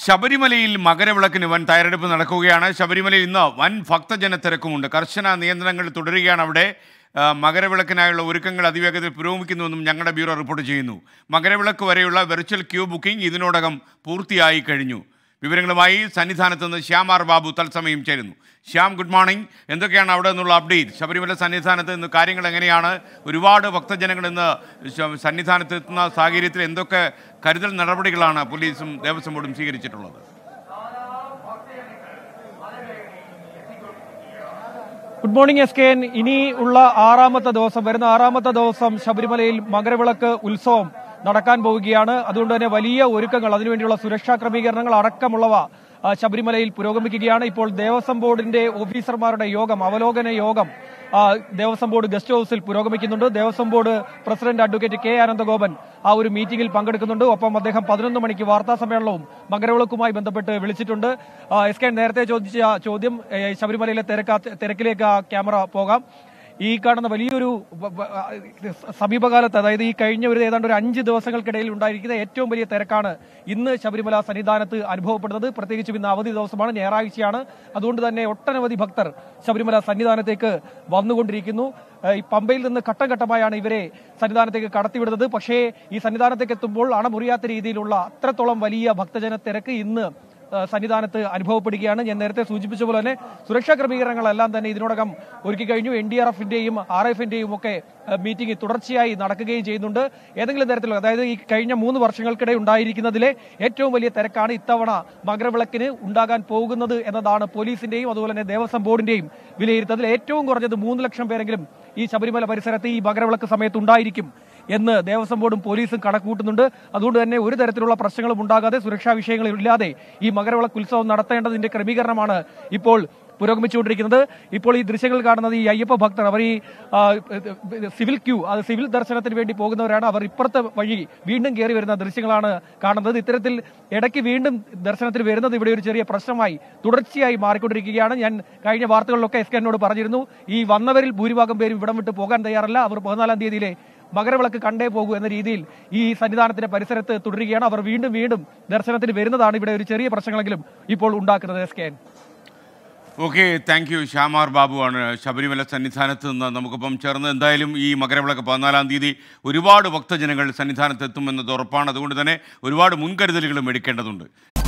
ശബരിമലയിൽ മകരവിളക്കിന് വൻ തയ്യാറെടുപ്പ് നടക്കുകയാണ് ശബരിമലയിൽ ഇന്ന് വൻ ഭക്തജന തിരക്കുമുണ്ട് കർശന നിയന്ത്രണങ്ങൾ തുടരുകയാണ് അവിടെ ആ, മകരവിളക്കിനായുള്ള ഒരുക്കങ്ങൾ അതിവേഗത്തിൽ പുരോഗമിക്കുന്നുവെന്നും ഞങ്ങളുടെ ബ്യൂറോ റിപ്പോർട്ട് ചെയ്യുന്നു മകരവിളക്ക് വരെയുള്ള വെർച്വൽ ക്യൂ ബുക്കിംഗ് ഇതിനോടകം പൂർത്തിയായി കഴിഞ്ഞു വിവരങ്ങളുമായി സന്നിധാനത്ത് നിന്ന് ശ്യാമാർ ബാബു തത്സമയം ചേരുന്നു ശ്യാം ഗുഡ് മോർണിംഗ് എന്തൊക്കെയാണ് അവിടെ നിന്നുള്ള അപ്ഡേറ്റ് ശബരിമല സന്നിധാനത്ത് ഇന്ന് കാര്യങ്ങൾ എങ്ങനെയാണ് ഒരുപാട് ഭക്തജനങ്ങൾ ഇന്ന് ശ- സന്നിധാനത്ത് എത്തുന്ന സാഹചര്യത്തിൽ എന്തൊക്കെ കരുതൽ നടപടികളാണ് പോലീസും ദേവസ്വം ബോർഡും സ്വീകരിച്ചിട്ടുള്ളത് good morning S K N ഇനി ഉള്ള ആറാമത്തെ ദിവസം വരുന്ന ആറാമത്തെ ദിവസം ശബരിമലയിൽ മകരവിളക്ക് ഉത്സവം നടക്കാൻ പോവുകയാണ് അതുകൊണ്ട് തന്നെ വലിയ ഒരുക്കങ്ങൾ അതിനുവേണ്ടിയുള്ള സുരക്ഷാ ക്രമീകരണങ്ങൾ അടക്കമുള്ളവ ആ, ശബരിമലയിൽ പുരോഗമിക്കുകയാണ് ഇപ്പോൾ ദേവസ്വം ബോർഡിന്റെ ഓഫീസർമാരുടെ യോഗം അവലോകന യോഗം ആ, ദേവസ്വം ബോർഡ് ഗസ്റ്റ് ഹൌസിൽ പുരോഗമിക്കുന്നുണ്ട് Devaswom board president advocate K Anandagopan ആ ഒരു മീറ്റിംഗിൽ പങ്കെടുക്കുന്നുണ്ട് ഒപ്പം അദ്ദേഹം പതിനൊന്ന് മണിക്ക് വാർത്താ സമ്മേളനവും മകരവിളക്കുമായി ബന്ധപ്പെട്ട് വിളിച്ചിട്ടുണ്ട് ആ, എസ് കെ നേരത്തെ ചോദിച്ച ചോദ്യം ഏ, ശബരിമലയിലെ തിരക്ക് തിരക്കിലേക്ക് ആ ക്യാമറ പോകാം ഈ കാണുന്ന വലിയൊരു വ- വ- ആ, സമീപകാലത്ത് അതായത് ഈ കഴിഞ്ഞ ഒരു ഏതാണ്ട് ഒരു അഞ്ച് ദിവസങ്ങൾക്കിടയിൽ ഉണ്ടായിരിക്കുന്ന ഏറ്റവും വലിയ തിരക്കാണ് ഇന്ന് ശബരിമല സന്നിധാനത്ത് അനുഭവപ്പെടുന്നത് പ്രത്യേകിച്ചും ഇന്ന് അവധി ദിവസമാണ് ഞായറാഴ്ചയാണ് അതുകൊണ്ട് തന്നെ ഒട്ടനവധി ഭക്തർ ശബരിമല സന്നിധാനത്തേക്ക് വന്നുകൊണ്ടിരിക്കുന്നു ഏഹ് ഈ പമ്പയിൽ നിന്ന് ഘട്ടം ഘട്ടമായാണ് ഇവരെ സന്നിധാനത്തേക്ക് കടത്തിവിടുന്നത് പക്ഷേ ഈ സന്നിധാനത്തേക്ക് എത്തുമ്പോൾ അണമുറിയാത്ത രീതിയിലുള്ള അത്രത്തോളം വലിയ ഭക്തജന തിരക്ക് ഇന്ന് ഏഹ് സന്നിധാനത്ത് അനുഭവപ്പെടുകയാണ് ഞാൻ നേരത്തെ സൂചിപ്പിച്ച പോലെ തന്നെ സുരക്ഷാ ക്രമീകരണങ്ങളെല്ലാം തന്നെ ഇതിനോടകം ഒരുക്കി കഴിഞ്ഞു എൻ ഡി ആർ എഫിന്റെയും ആർ എഫിന്റെയും ഒക്കെ ഏഹ് മീറ്റിംഗ് തുടർച്ചയായി നടക്കുകയും ചെയ്യുന്നുണ്ട് ഏതെങ്കിലും തരത്തിലുള്ള അതായത് ഈ കഴിഞ്ഞ മൂന്ന് വർഷങ്ങൾക്കിടെ ഉണ്ടായിരിക്കുന്നതിലെ ഏറ്റവും വലിയ തിരക്കാണ് ഇത്തവണ മകരവിളക്കിന് ഉണ്ടാകാൻ പോകുന്നത് എന്നതാണ് പോലീസിന്റെയും അതുപോലെ തന്നെ ദേവസ്വം ബോർഡിന്റെയും വിലയിരുത്തൽ ഏറ്റവും കുറഞ്ഞത് മൂന്ന് ലക്ഷം പേരെങ്കിലും ഈ ശബരിമല പരിസരത്ത് ഈ മകരവിളക്ക് സമയത്ത് ഉണ്ടായിരിക്കും എന്ന് ദേവസ്വം ബോർഡും പോലീസും കണക്കൂട്ടുന്നുണ്ട് അതുകൊണ്ട് തന്നെ ഒരു തരത്തിലുള്ള പ്രശ്നങ്ങളും ഉണ്ടാകാതെ സുരക്ഷാ വിഷയങ്ങളും ഇല്ലാതെ ഈ മകരവിളക്ക് ഉത്സവം നടത്തേണ്ടതിന്റെ ക്രമീകരണമാണ് ഇപ്പോൾ പുരോഗമിച്ചുകൊണ്ടിരിക്കുന്നത് ഇപ്പോൾ ഈ ദൃശ്യങ്ങൾ കാണുന്നത് ഈ അയ്യപ്പ ഭക്തർ അവർ ഈ ആ, സിവിൽ ക്യൂ അത് സിവിൽ ദർശനത്തിന് വേണ്ടി പോകുന്നവരാണ് അവർ ഇപ്പുറത്തെ വഴി വീണ്ടും കയറി വരുന്ന ദൃശ്യങ്ങളാണ് കാണുന്നത് ഇത്തരത്തിൽ ഇടയ്ക്ക് വീണ്ടും ദർശനത്തിന് വരുന്നത് ഇവിടെ ഒരു ചെറിയ പ്രശ്നമായി തുടർച്ചയായി മാറിക്കൊണ്ടിരിക്കുകയാണ് ഞാൻ കഴിഞ്ഞ വാർത്തകളിലൊക്കെ എസ് കെ എന്നോട് പറഞ്ഞിരുന്നു ഈ വന്നവരിൽ ഭൂരിഭാഗം പേരും ഇവിടം വിട്ട് പോകാൻ തയ്യാറല്ല അവർ പതിനാലാം തീയതിയിലെ മകരവിളക്ക് കണ്ടേ പോകൂ എന്ന രീതിയിൽ ഈ സന്നിധാനത്തിന്റെ പരിസരത്ത് തുടരുകയാണ് അവർ വീണ്ടും വീണ്ടും ദർശനത്തിന് വരുന്നതാണ് ഇവിടെ ഒരു ചെറിയ പ്രശ്നങ്ങളെങ്കിലും ഇപ്പോൾ ഉണ്ടാക്കുന്നത് S K N okay thank you ശ്യാമാർ ബാബുവാണ് ശബരിമല സന്നിധാനത്ത് നിന്ന് നമുക്കൊപ്പം ചേർന്ന് എന്തായാലും ഈ മകരവിളക്ക് പതിനാലാം തീയതി ഒരുപാട് ഭക്തജനങ്ങൾ സന്നിധാനത്ത് എത്തുമെന്നത് ഉറപ്പാണ് അതുകൊണ്ട് തന്നെ ഒരുപാട് മുൻകരുതലുകളും എടുക്കേണ്ടതുണ്ട്